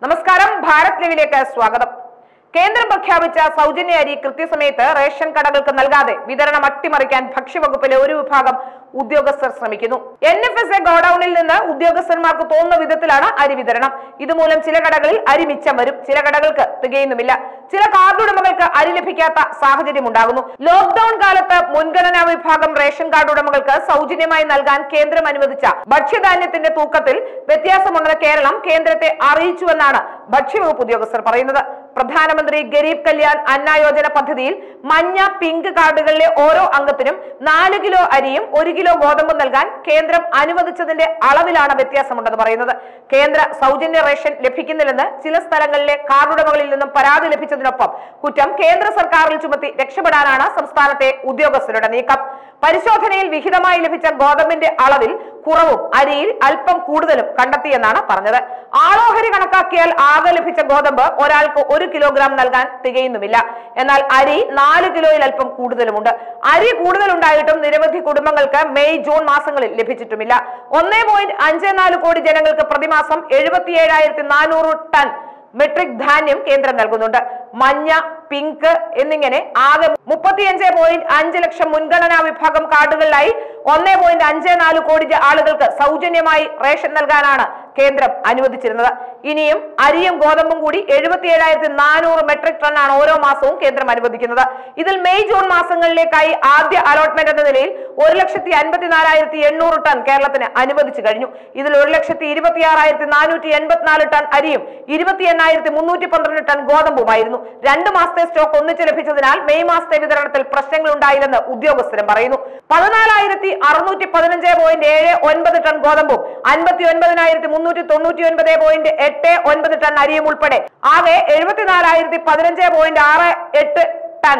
നമസ്കാരം ഭാരത് ലീവിലേക്ക് സ്വാഗതം കേന്ദ്രം പ്രഖ്യാപിച്ച സൗജന്യ അരി കൃത്യസമയത്ത് റേഷൻ കടകൾക്ക് നൽകാതെ വിതരണം അട്ടിമറിക്കാൻ ഭക്ഷ്യവകുപ്പിലെ ഒരു വിഭാഗം ഉദ്യോഗസ്ഥർ ശ്രമിക്കുന്നു എൻ എഫ് എസ് എ ഗോഡൌണിൽ നിന്ന് ഉദ്യോഗസ്ഥന്മാർക്ക് തോന്നുന്ന വിധത്തിലാണ് അരി വിതരണം ഇതുമൂലം ചില കടകളിൽ അരി മിച്ചം വരും ചില കടകൾക്ക് തികയുന്നുമില്ല ചില കാർഡുടമകൾക്ക് അരി ലഭിക്കാത്ത സാഹചര്യം ഉണ്ടാകുന്നു ലോക്ഡൌൺ കാലത്ത് മുൻഗണനാ വിഭാഗം റേഷൻ കാർഡ് ഉടമകൾക്ക് സൗജന്യമായി നൽകാൻ കേന്ദ്രം അനുവദിച്ച ഭക്ഷ്യധാന്യത്തിന്റെ തൂക്കത്തിൽ വ്യത്യാസമുണ്ടെന്ന് കേരളം കേന്ദ്രത്തെ അറിയിച്ചുവെന്നാണ് ഭക്ഷ്യവകുപ്പ് ഉദ്യോഗസ്ഥർ പറയുന്നത് പ്രധാനമന്ത്രി ഗരീബ് കല്യാൺ അന്ന യോജന പദ്ധതിയിൽ മഞ്ഞ പിങ്ക് കാർഡുകളിലെ ഓരോ അംഗത്തിനും നാല് കിലോ അരിയും ഒരു കിലോ ഗോതമ്പും നൽകാൻ കേന്ദ്രം അനുവദിച്ചതിന്റെ അളവിലാണ് വ്യത്യാസമുണ്ടെന്ന് പറയുന്നത് കേന്ദ്ര സൗജന്യ റേഷൻ ലഭിക്കുന്നില്ലെന്ന് ചില സ്ഥലങ്ങളിലെ കാർഡുടമകളിൽ നിന്നും പരാതി ലഭിച്ചതിനൊപ്പം കുറ്റം കേന്ദ്ര സർക്കാരിൽ ചുമത്തി രക്ഷപ്പെടാനാണ് സംസ്ഥാനത്തെ ഉദ്യോഗസ്ഥരുടെ നീക്കം പരിശോധനയിൽ വിഹിതമായി ലഭിച്ച ഗോതമ്പിന്റെ അളവിൽ കുറവും അരിയിൽ അല്പം കൂടുതലും കണ്ടെത്തിയെന്നാണ് പറഞ്ഞത് ആളോഹരി കണക്കാക്കിയാൽ ആകെ ലഭിച്ച ഗോതമ്പ് ഒരാൾക്ക് ഒരു കിലോഗ്രാം നൽകാൻ തികയുന്നുമില്ല എന്നാൽ അരി നാല് കിലോയിൽ അല്പം കൂടുതലുമുണ്ട് അരി കൂടുതലുണ്ടായിട്ടും നിരവധി കുടുംബങ്ങൾക്ക് മെയ് ജൂൺ മാസങ്ങളിൽ ലഭിച്ചിട്ടുമില്ല ഒന്നേ പോയിന്റ് അഞ്ച് നാല് കോടി ജനങ്ങൾക്ക് പ്രതിമാസം എഴുപത്തി ഏഴായിരത്തി നാനൂറ് ടൺ മെട്രിക് ധാന്യം കേന്ദ്രം നൽകുന്നുണ്ട് മഞ്ഞ പിങ്ക് എന്നിങ്ങനെ ആകെ മുപ്പത്തിയഞ്ച് പോയിന്റ് അഞ്ച് ലക്ഷം മുൻഗണനാ വിഭാഗം കാർഡുകളിലായി ഒന്നേ പോയിന്റ് അഞ്ച് നാല് കോടി ജ- ആളുകൾക്ക് സൗജന്യമായി റേഷൻ നൽകാനാണ് കേന്ദ്രം അനുവദിച്ചിരുന്നത് ഇനിയും അരിയും ഗോതമ്പും കൂടി എഴുപത്തി ഏഴായിരത്തി നാനൂറ് മെട്രിക് ടൺ ആണ് ഓരോ മാസവും കേന്ദ്രം അനുവദിക്കുന്നത് ഇതിൽ മെയ് ജൂൺ മാസങ്ങളിലേക്കായി ആദ്യ അലോട്ട്മെന്റ് എന്ന നിലയിൽ ഒരു ലക്ഷത്തി അൻപത്തിനാലായിരത്തി എണ്ണൂറ് ടൺ കേരളത്തിന് അനുവദിച്ചു കഴിഞ്ഞു ഇതിൽ ഒരു ലക്ഷത്തി ഇരുപത്തി ആറായിരത്തി നാനൂറ്റി എൺപത്തിനാല് ടൺ അരിയും ഇരുപത്തി എണ്ണായിരത്തി മുന്നൂറ്റി പന്ത്രണ്ട് ടൺ ഗോതമ്പുമായിരുന്നു രണ്ട് മാസത്തെ സ്റ്റോക്ക് ഒന്നിച്ച് ലഭിച്ചതിനാൽ മെയ് മാസത്തെ വിതരണത്തിൽ പ്രശ്നങ്ങൾ ഉണ്ടായില്ലെന്ന് ഉദ്യോഗസ്ഥരും പറയുന്നു പതിനാലായിരത്തി അറുന്നൂറ്റി പതിനഞ്ച് പോയിന്റ് ഏഴ് ഒൻപത് ടൺ ഗോതമ്പും അൻപത്തി ഒൻപതിനായിരത്തി മുന്നൂറ്റി തൊണ്ണൂറ്റി ഒൻപത് പോയിന്റ് എട്ട് ഒൻപത് ടൺ അരിയും ഉൾപ്പെടെ ആകെ എഴുപത്തിനാലായിരത്തി പതിനഞ്ച് പോയിന്റ് ആറ് എട്ട് ടൺ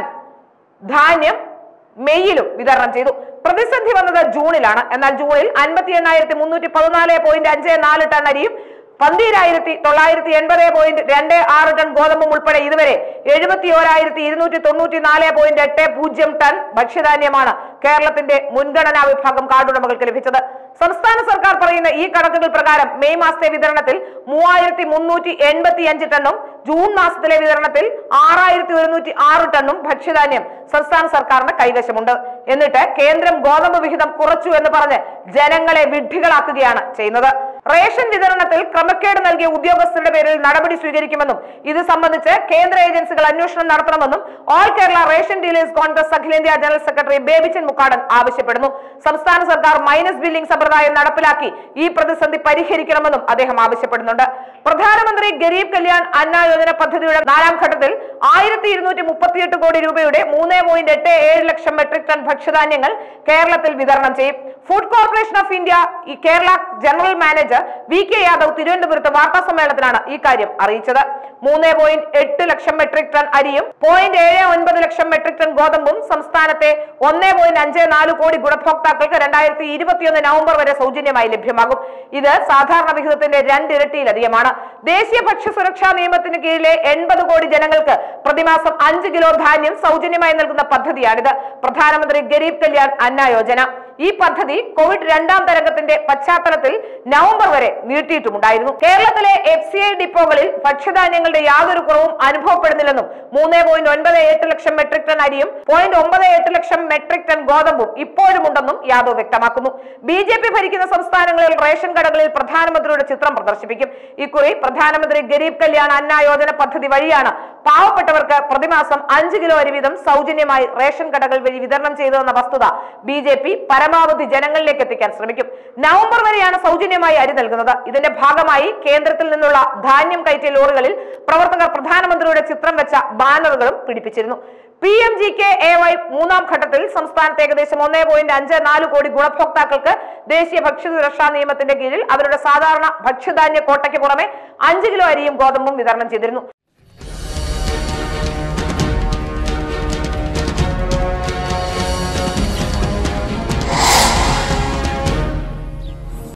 ധാന്യം മെയ്യിലും വിതരണം ചെയ്തു പ്രതിസന്ധി വന്നത് ജൂണിലാണ് എന്നാൽ ജൂണിൽ അൻപത്തി എണ്ണായിരത്തി മുന്നൂറ്റി പതിനാല് പോയിന്റ് അഞ്ച് നാല് ടൺ അരിയും പന്തീരായിരത്തി തൊള്ളായിരത്തി എൺപത് പോയിന്റ് രണ്ട് ആറ് ടൺ ഗോതമ്പും ഉൾപ്പെടെ ഇതുവരെ എഴുപത്തി ഓരായിരത്തി ഇരുന്നൂറ്റി തൊണ്ണൂറ്റി നാല് പോയിന്റ് എട്ട് പൂജ്യം ടൺ ഭക്ഷ്യധാന്യമാണ് കേരളത്തിന്റെ മുൻഗണനാ വിഭാഗം കാർഡുടമകൾക്ക് ലഭിച്ചത് സംസ്ഥാന സർക്കാർ പറയുന്ന ഈ കണക്കുകൾ പ്രകാരം മെയ് മാസത്തെ വിതരണത്തിൽ മൂവായിരത്തി മുന്നൂറ്റി എൺപത്തി അഞ്ച് ടണ്ണും ജൂൺ മാസത്തിലെ വിതരണത്തിൽ ആറായിരത്തി ഒരുന്നൂറ്റി ആറ് ടണ്ണും ഭക്ഷ്യധാന്യം സംസ്ഥാന സർക്കാരിന് കൈവശമുണ്ട് എന്നിട്ട് കേന്ദ്രം ഗോതമ്പ് വിഹിതം കുറച്ചു എന്ന് പറഞ്ഞ് ജനങ്ങളെ വിഡ്ഢികളാക്കുകയാണ് ചെയ്യുന്നത് റേഷൻ വിതരണത്തിൽ ക്രമക്കേട് നൽകിയ ഉദ്യോഗസ്ഥരുടെ പേരിൽ നടപടി സ്വീകരിക്കുമെന്നും ഇത് സംബന്ധിച്ച് കേന്ദ്ര ഏജൻസികൾ അന്വേഷണം നടത്തണമെന്നും all Kerala ration dealers Congress അഖിലേന്ത്യാ ജനറൽ സെക്രട്ടറി ബേബിച്ചൻ മുക്കാടൻ ആവശ്യപ്പെടുന്നു സംസ്ഥാന സർക്കാർ മൈനസ് ബില്ലിംഗ് സമ്പ്രദായം നടപ്പിലാക്കി ഈ പ്രതിസന്ധി പരിഹരിക്കണമെന്നും അദ്ദേഹം ആവശ്യപ്പെടുന്നുണ്ട് പ്രധാനമന്ത്രി ഗരീബ് കല്യാൺ അന്ന യോജന പദ്ധതിയുടെ നാലാം ഘട്ടത്തിൽ ആയിരത്തി ഇരുന്നൂറ്റി മുപ്പത്തിയെട്ട് കോടി രൂപയുടെ മൂന്ന് പോയിന്റ് എട്ട് ഏഴ് ലക്ഷം മെട്രിക് ടൺ ഭക്ഷ്യധാന്യങ്ങൾ കേരളത്തിൽ വിതരണം ചെയ്യും ഫുഡ് കോർപ്പറേഷൻ ഓഫ് ഇന്ത്യ ഈ Kerala general manager V K Yadav തിരുവനന്തപുരത്ത് വാർത്താ സമ്മേളനത്തിലാണ് ഈ കാര്യം അറിയിച്ചത് മൂന്ന് പോയിന്റ് എട്ട് ലക്ഷം മെട്രിക് ടൺ അരിയും പോയിന്റ് ഏഴ് ഒൻപത് ലക്ഷം മെട്രിക് ടൺ ഗോതമ്പും സംസ്ഥാനത്തെ ഒന്ന് പോയിന്റ് അഞ്ച് നാല് കോടി ഗുണഭോക്താക്കൾക്ക് രണ്ടായിരത്തി ഇരുപത്തിയൊന്ന് നവംബർ വരെ സൗജന്യമായി ലഭ്യമാകും ഇത് സാധാരണ വിഹിതത്തിന്റെ രണ്ടിരട്ടിയിലധികമാണ് ദേശീയ ഭക്ഷ്യ സുരക്ഷാ നിയമത്തിന് കീഴിലെ എൺപത് കോടി ജനങ്ങൾക്ക് പ്രതിമാസം അഞ്ച് കിലോ ധാന്യം സൗജന്യമായി നൽകുന്ന പദ്ധതിയാണിത് പ്രധാനമന്ത്രി ഗരീബ് കല്യാൺ അന്ന യോജന ഈ പദ്ധതി കോവിഡ് രണ്ടാം തരംഗത്തിന്റെ പശ്ചാത്തലത്തിൽ നവംബർ വരെ നീട്ടിയിട്ടുമുണ്ടായിരുന്നു കേരളത്തിലെ എഫ് സി ഐ ഡിപ്പോകളിൽ ഭക്ഷ്യധാന്യങ്ങളുടെ യാതൊരു കുറവും അനുഭവപ്പെടുന്നില്ലെന്നും മൂന്ന് പോയിന്റ് ഒൻപത് എട്ട് ലക്ഷം മെട്രിക് ടൺ അരിയും പോയിന്റ് ഒമ്പത് എട്ട് ലക്ഷം മെട്രിക് ടൺ ഗോതമ്പും ഇപ്പോഴുമുണ്ടെന്നും യാദവ് വ്യക്തമാക്കുന്നു ബി ജെ പി ഭരിക്കുന്ന സംസ്ഥാനങ്ങളിൽ റേഷൻ കടകളിൽ പ്രധാനമന്ത്രിയുടെ ചിത്രം പ്രദർശിപ്പിക്കും ഇക്കുറി പ്രധാനമന്ത്രി ഗരീബ് കല്യാൺ അന്ന യോജന പദ്ധതി വഴിയാണ് പാവപ്പെട്ടവർക്ക് പ്രതിമാസം അഞ്ച് കിലോ അരി വീതം സൗജന്യമായി റേഷൻ കടകൾ വഴി വിതരണം ചെയ്തതെന്ന വസ്തുത ബി ജെ പി പരമാവധി ജനങ്ങളിലേക്ക് എത്തിക്കാൻ ശ്രമിക്കും നവംബർ വരെയാണ് സൗജന്യമായി അരി നൽകുന്നത് ഇതിന്റെ ഭാഗമായി കേന്ദ്രത്തിൽ നിന്നുള്ള ധാന്യം കയറ്റിയ ലോറികളിൽ പ്രവർത്തകർ പ്രധാനമന്ത്രിയുടെ ചിത്രം വെച്ച ബാനറുകളും പിടിപ്പിച്ചിരുന്നു P M G K A Y മൂന്നാം ഘട്ടത്തിൽ സംസ്ഥാനത്ത് ഏകദേശം ഒന്നേ പോയിന്റ് അഞ്ച് നാല് കോടി ഗുണഭോക്താക്കൾക്ക് ദേശീയ ഭക്ഷ്യ സുരക്ഷാ നിയമത്തിന്റെ കീഴിൽ അവരുടെ സാധാരണ ഭക്ഷ്യധാന്യ കോട്ടയ്ക്ക് പുറമെ അഞ്ച് കിലോ അരിയും ഗോതമ്പും വിതരണം ചെയ്തിരുന്നു